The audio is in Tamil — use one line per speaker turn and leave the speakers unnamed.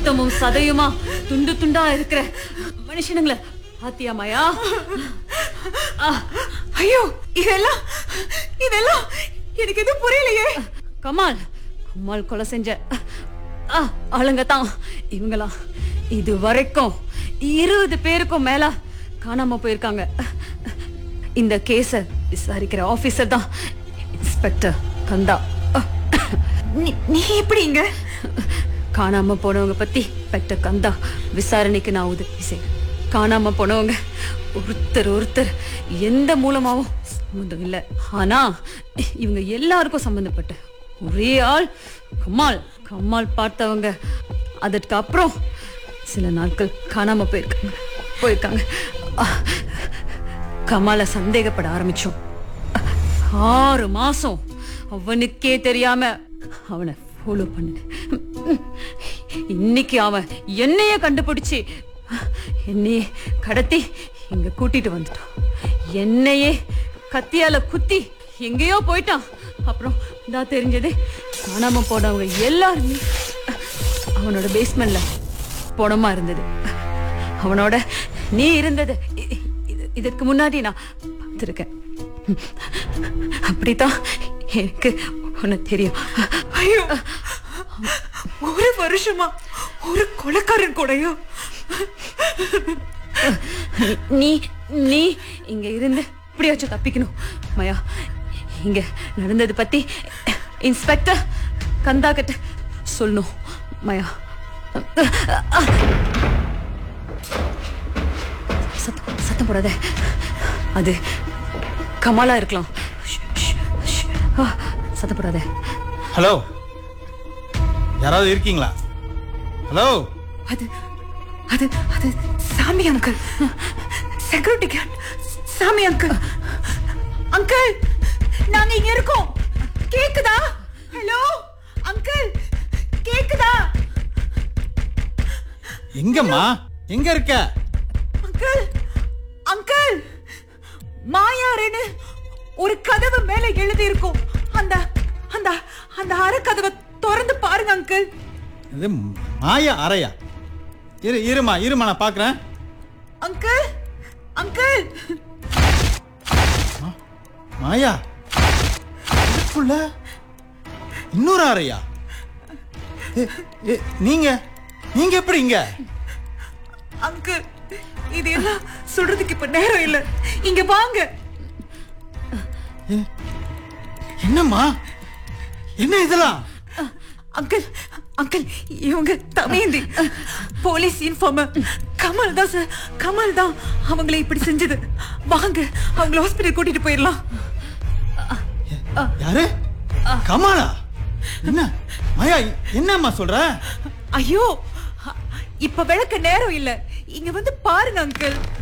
ரத்தமும் சதையுமா துண்டு துண்டா இருக்கிற மனுஷனுங்கள பாத்தியா மாயா ஆ,
ஐயோ இதெல்லாம் இதெல்லாம் எனக்கு எதுவும் புரியலையே
கமால் கமால் கொலை செஞ்ச ஆ, ஆளுங்க தான் இவங்களா இது வரைக்கும் இருபது பேருக்கும் மேல காணாம போயிருக்காங்க இந்த கேஸ விசாரிக்கிற ஆபீசர் தான் இன்ஸ்பெக்டர் கந்தா
நீ- நீ எப்படி இங்க
காணாம போனவங்க பத்தி இன்ஸ்பெக்டர் கந்தா விசாரணைக்கு நான் உதவி செய்றேன் காணாம போனவங்க ஒருத்தர் ஒருத்தர் எந்த மூலமாவும் சம்மந்தம் இல்லை ஆனா இவங்க எல்லாருக்கும் சம்பந்தப்பட்ட ஒரே ஆள் கமால் கமால் பார்த்தவங்க அதற்கு அப்புறம் சில நாட்கள் காணாம போயிருக்காங்க போயிருக்காங்க அஹ், கமாலை சந்தேகப்பட ஆரம்பிச்சோம் ஆறு மாசம் அவனுக்கே தெரியாம அவனை ஃபாலோ பண்ணு இன்னைக்கு அவன் என்னைய கண்டுபிடிச்சு என்னையே கடத்தி இங்க கூட்டிட்டு வந்துட்டான் என்னையே கத்தியால குத்தி எங்கேயோ போயிட்டான் அப்புறம் தான் தெரிஞ்சது காணாம போனவங்க எல்லாருமே அவனோட பேஸ்மெண்ட்ல பணமா இருந்தது அவனோட நீ இருந்தது இ- இது- இதற்கு முன்னாடி நான் பார்த்திருக்கேன் அப்படித்தான் எனக்கு உனக்கு தெரியும்
ஐயோ ஒரு வருஷமா ஒரு கொலைக்காரன் கூடயோ
நீ நீ இங்க இருந்து இப்படியாச்சும் தப்பிக்கணும் மயா இங்க நடந்தது பத்தி இன்ஸ்பெக்டர் கந்தா கிட்ட சொல்லணும் மயா சத்தம் சத்தம் போடாத அது கமாலா இருக்கலாம் ஷ், ஷ், ஷ். ஆ, சத்தம் போடாத
ஹலோ யாராவது இருக்கீங்களா ஹலோ
அது அது அது Sami uncle security guard Sami uncle uncle நாங்க இங்க இருக்கோம் கேக்குதா ஹலோ அங்கிள் கேக்குதா
எங்கம்மா எங்க இருக்க
அங்கிள் அங்கிள் மாயாருன்னு ஒரு கதவு மேல எழுதி இருக்கும் அந்த அந்த அந்த அரை கதவை திறந்து பாருங்க அங்கிள்
இது மாயா அறையா இரு இருமா இருமா நான் பார்க்குறேன்
அங்கிள் அங்கிள்
மாயா இதுக்குள்ள இன்னொரு அறையா ஏ, ஏ, நீங்க நீங்க எப்படி இங்க
அங்கிள் இது எல்லாம் சொல்றதுக்கு இப்ப நேரம் இல்ல இங்க வாங்க
என்னம்மா என்ன இதெல்லாம்
அங்கிள் அங்கிள் இவங்க தமேந்தி போலீஸ் இன்ஃபார்மர் கமல் தான் சார் கமல் தான் அவங்களை இப்படி செஞ்சது வாங்க அவங்கள ஹாஸ்பிட்டல் கூட்டிட்டு போயிடலாம்
யாரு கமாலா என்ன மாயா என்னம்மா சொல்ற
ஐயோ இப்ப விளக்க நேரம் இல்ல இங்க வந்து பாருங்க அங்கிள்